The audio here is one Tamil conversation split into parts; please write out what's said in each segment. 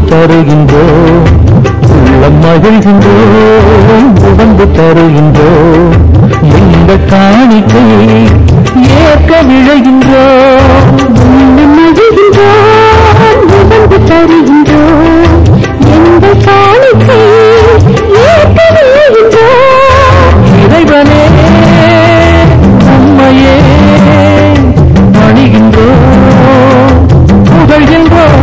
தருகின்றோம் உள்ளம் மகிழ்கின்றோம் உடம்பு தருகின்றோம் எங்கள் காணிக்கை ஏற்க விழைகின்றோம் உள்ளம் மகிழ்கின்றோம் உடம்பு தருகின்றோம் எங்கள் காணிக்கை ஏற்க விழுகின்றோம் இறைவனே உண்மையே பணிகின்றோம் புகழ்கின்றோம்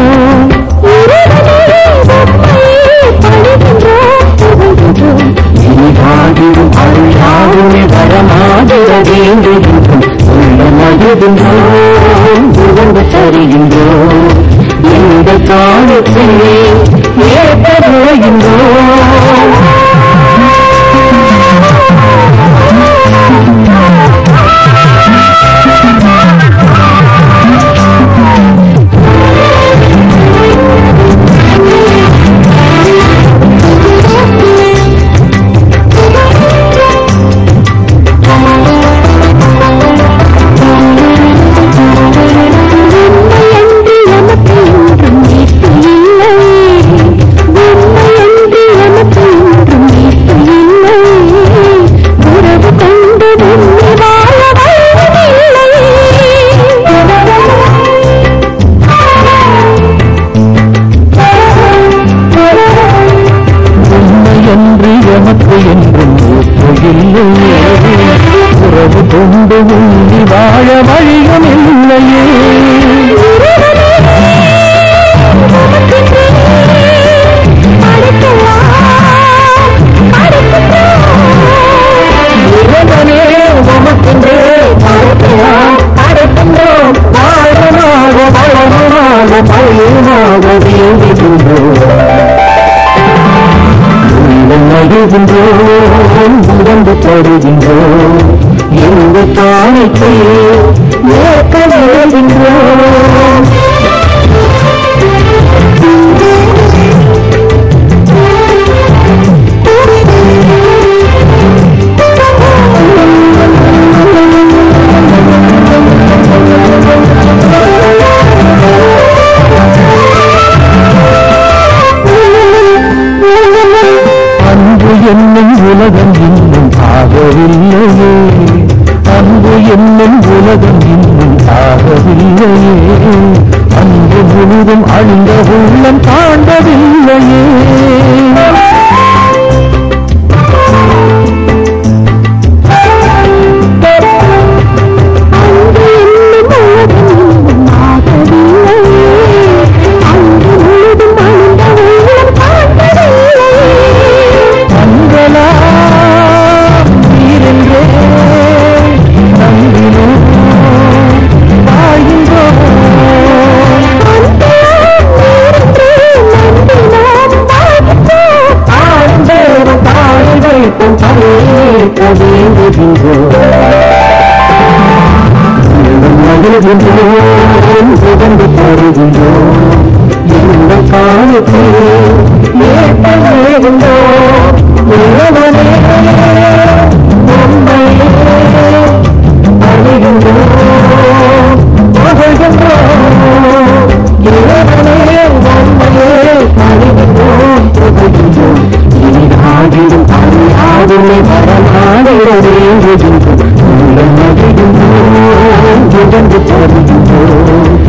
இறைவனே உம்மையே பணிகின்றோம் புகழ்கின்றோம் இனி வாழ்விடும் அருளாவுமே வரமாதிர வேண்டுகின்றோம் உள்ள மகிழ்கின்றோம் உகந்து தருகின்றோம் எங்கள் காலத்தை ஏற்க விளைகின்றோம் உண்மையன்று எமக்கு என்றும் மீட்பு இல்லையே உண்மையன்று எமக்கு என்றும் மீட்பு இல்லையே உறவு கொண்டு உண்மை வாழ உண்மை என்று எமக்கு என்றும் இல்லையே உறவு கொண்டு உண்டி வாழ வழியும் இல்லையே இறைவனே உமக்கென்றே படைக்கலாம், படைக்கின்றோம். வாழமாக, வளமாக, பழியுமாக வேண்டுகின்றோம். உள்ளம் மகிழ்கின்றோம், உடம்பு தருகின்றோம். எங்கள் காணிக்கை ஏற்க விளைகின்றோம். அன்பு என்னும் உலகம் இன்னும் ஆகவில்லையே அன்பு என்னும் உலகம் இன்னும் ஆகவில்லையே அன்பு முழுதும் அழிந்த உள்ளம் காண்பதில்லையே அன்பலாம் நீரென்றே நம்பினோம் வாழ்கின்றோம் ஆழ்ந்தேறும் தாழ்வைக்கும் பணியேற்க வேண்டுகின்றோம் மகிழ்கின்றோம் சுகந்து தருகின்றோம் எங்கள் காலத்தை ஏற்க வேண்டுகின்றோம் இறைவனே உண்மையே அழிகின்றோம் புகழ்கின்றோம் இறைவனே உண்மையே அழிகின்றோம் புகழ்கின்றோம் இனிதாகிடும் அறியாதுமே வரமாடிட வேண்டுகின்றோம் உள்ள மகிழ்கின்றோம் உகந்து தருகின்றோம்